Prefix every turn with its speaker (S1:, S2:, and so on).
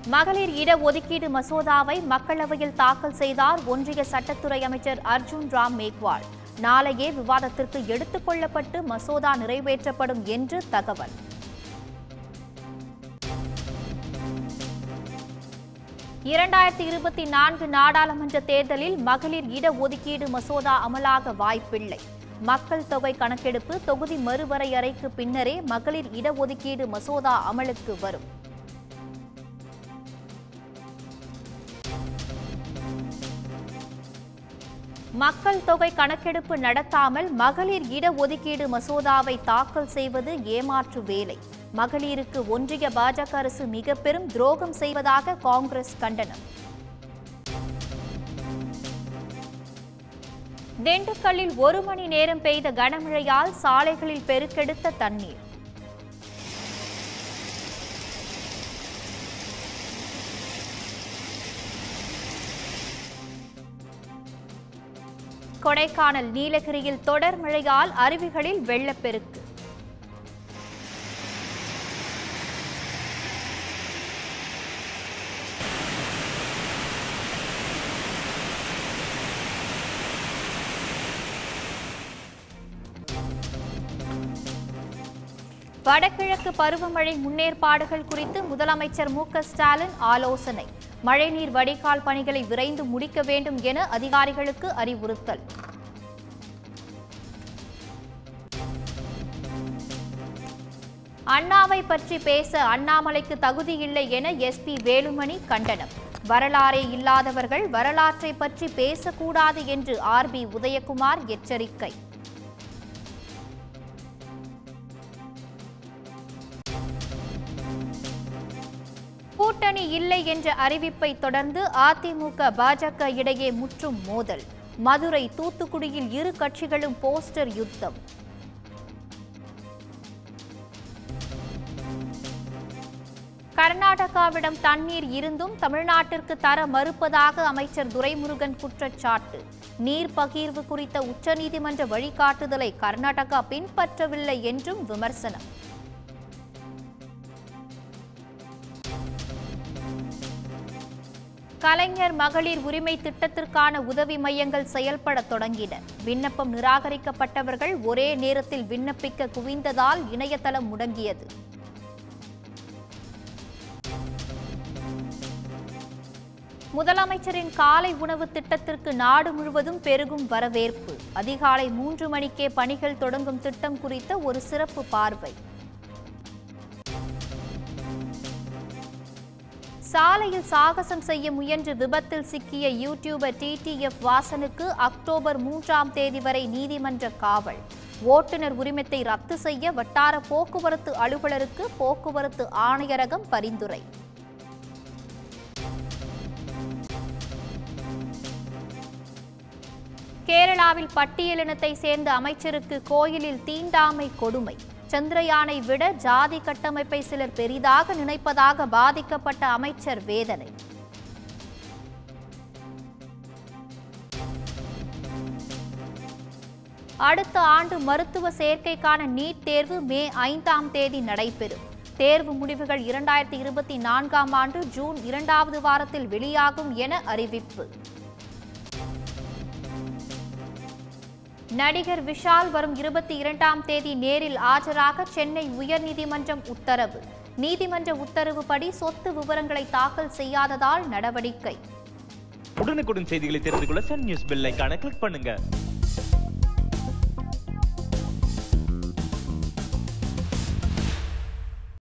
S1: மகளிர் இடஒதுக்கீடு மசோதாவை மக்களவையில் தாக்கல் செய்தார் ஒன்றிய சட்டத்துறை அமைச்சர் அர்ஜுன் ராம் மேக்வால் நாளையே விவாதத்திற்கு எடுத்துக் கொள்ளப்பட்டு மசோதா நிறைவேற்றப்படும் என்று தகவல் இரண்டாயிரத்தி இருபத்தி நான்கு நாடாளுமன்ற தேர்தலில் மகளிர் இடஒதுக்கீடு மசோதா அமலாக வாய்ப்பில்லை மக்கள் தொகை கணக்கெடுப்பு தொகுதி மறுவரையறைக்கு பின்னரே மகளிர் இடஒதுக்கீடு மசோதா அமலுக்கு வரும் மக்கள் தொகை கணக்கெடுப்பு நடத்தாமல் மகளிர் இடஒதுக்கீடு மசோதாவை தாக்கல் செய்வது ஏமாற்று வேலை மகளிருக்கு ஒன்றிய பாஜக அரசு மிக பெரும் துரோகம் செய்வதாக காங்கிரஸ் கண்டனம் திண்டுக்கல்லில் ஒரு மணி நேரம் பெய்த கனமழையால் சாலைகளில் பெருக்கெடுத்த தண்ணீர் கொடைக்கானல் நீலகிரியில் தொடர் மழையால் அருவிகளில் வெள்ளப்பெருக்கு வடகிழக்கு பருவமழை முன்னேற்பாடுகள் குறித்து முதலமைச்சர் மு க ஸ்டாலின் ஆலோசனை மழைநீர் வடிகால் பணிகளை விரைந்து முடிக்க வேண்டும் என அதிகாரிகளுக்கு அறிவுறுத்தல் அண்ணாவை பற்றி பேச அண்ணாமலைக்கு தகுதியில்லை என எஸ்பி வேலுமணி கண்டனம் வரலாறே இல்லாதவர்கள் வரலாற்றை பற்றி பேசக்கூடாது என்று ஆர்பி உதயகுமார் எச்சரிக்கை கூட்டணி இல்லை என்ற அறிவிப்பை தொடர்ந்து அதிமுக பாஜக இடையே முற்றும் மோதல் மதுரை தூத்துக்குடியில் இரு கட்சிகளும் போஸ்டர் யுத்தம் கர்நாடகாவிடம் தண்ணீர் இருந்தும் தமிழ்நாட்டிற்கு தர மறுப்பதாக அமைச்சர் துரைமுருகன் குற்றச்சாட்டு நீர் பகிர்வு குறித்த உச்சநீதிமன்ற வழிகாட்டுதலை கர்நாடகா பின்பற்றவில்லை என்றும் விமர்சனம் கலைஞர் மகளிர் உரிமை திட்டத்திற்கான உதவி மையங்கள் செயல்பட தொடங்கின விண்ணப்பம் நிராகரிக்கப்பட்டவர்கள் ஒரே நேரத்தில் விண்ணப்பிக்க குவிந்ததால் இணையதளம் முடங்கியது முதலமைச்சரின் காலை உணவு திட்டத்திற்கு நாடு முழுவதும் பெருகும் வரவேற்பு அதிகாலை மூன்று மணிக்கே பணிகள் தொடங்கும் திட்டம் குறித்த ஒரு சிறப்பு பார்வை சாலையில் சாகசம் செய்ய முயன்று விபத்தில் சிக்கிய யூடியூபர் டிடிஎஃப் வாசனுக்கு அக்டோபர் மூன்றாம் தேதி வரை நீதிமன்ற காவல் ஓட்டுநர் உரிமத்தை ரத்து செய்ய வட்டார போக்குவரத்து அலுவலருக்கு போக்குவரத்து ஆணையரகம் பரிந்துரை கேரளாவில் பட்டியலினத்தை சேர்ந்த அமைச்சருக்கு கோயிலில் தீண்டாமை கொடுமை சந்திரயானை விட ஜாதி கட்டமைப்பை சிலர் பெரிதாக நினைப்பதாக பாதிக்கப்பட்ட அமைச்சர் வேதனை அடுத்த ஆண்டு மருத்துவ சேர்க்கைக்கான நீட் தேர்வு மே ஐந்தாம் தேதி நடைபெறும் தேர்வு முடிவுகள் இரண்டாயிரத்தி இருபத்தி நான்காம் ஆண்டு ஜூன் இரண்டாவது வாரத்தில் வெளியாகும் என அறிவிப்பு நடிகர் விஷால் வரும் இருபத்தி இரண்டாம் தேதி நேரில் ஆஜராக சென்னை உயர்நீதிமன்றம் உத்தரவு நீதிமன்ற உத்தரவுப்படி சொத்து விவரங்களை தாக்கல் செய்யாததால் நடவடிக்கை
S2: உடனுக்குடன் செய்திகளை தெரிந்து கொள்ள சன் நியூஸ் பெல் ஐகானை கிளிக் பண்ணுங்க